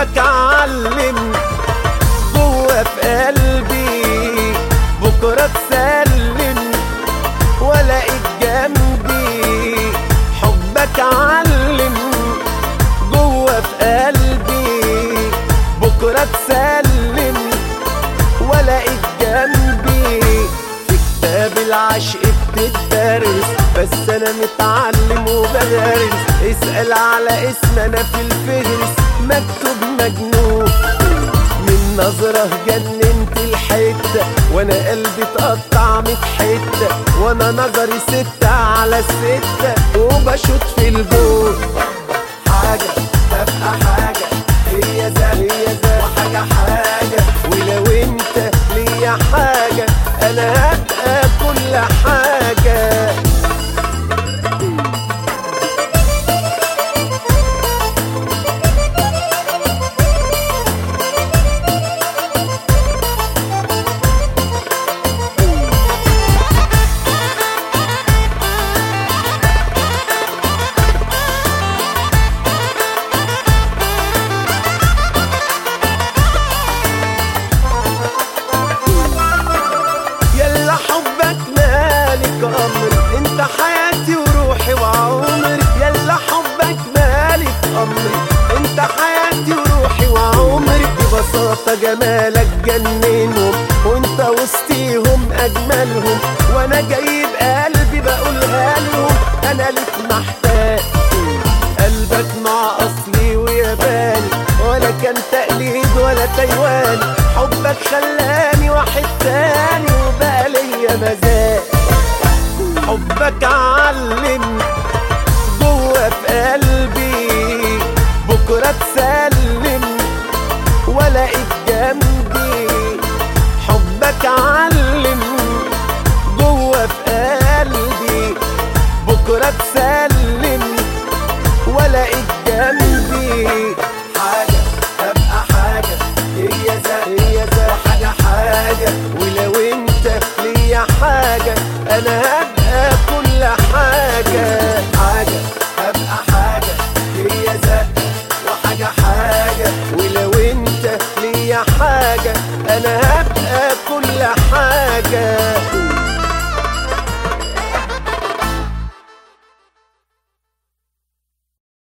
حبك علم جوه في قلبي بكرة تسلم والاقيك جنبي حبك علم جوه في قلبي بكرة تسلم والاقيك جنبي في كتاب العشق بتدرس بس انا متعلم وبدرس اسأل على اسم انا في الفهرس مكتوب مجنون من نظرة جننت الحتة وانا قلبي اتقطع ميت حتة وانا نظري ستة على الستة وبشوط في الجول حاجة تبقى حاجة هي ذا هي ذا وحاجة حاجة ولو انت ليا حاجة انا هبقى كل حاجة يلا حبك مالك امر انت حياتي وروحي وعمري يلا حبك مالك امري انت حياتي وروحي وعمري ببساطة جمالك جننهم وانت وسطيهم اجملهم وانا جايب قلبي بقولها لهم انا لك محتاج قلبك مع اصلي وياباني ولا كان تقليد ولا تايواني حبك خلاني واحد تاني وبقى ليا مزاج حبك علم جوه في قلبي بكرة تسلم والاقيك جنبي حبك علم جوه في قلبي بكرة تسلم والاقيك جنبي حاجة تبقى حاجة هي ذا هي ذا حاجة حاجة ولو انت ليا حاجة انا هبقى كل حاجة حاجة تبقى حاجة هي ذا وحاجة حاجة ولو انت ليا حاجة انا هبقى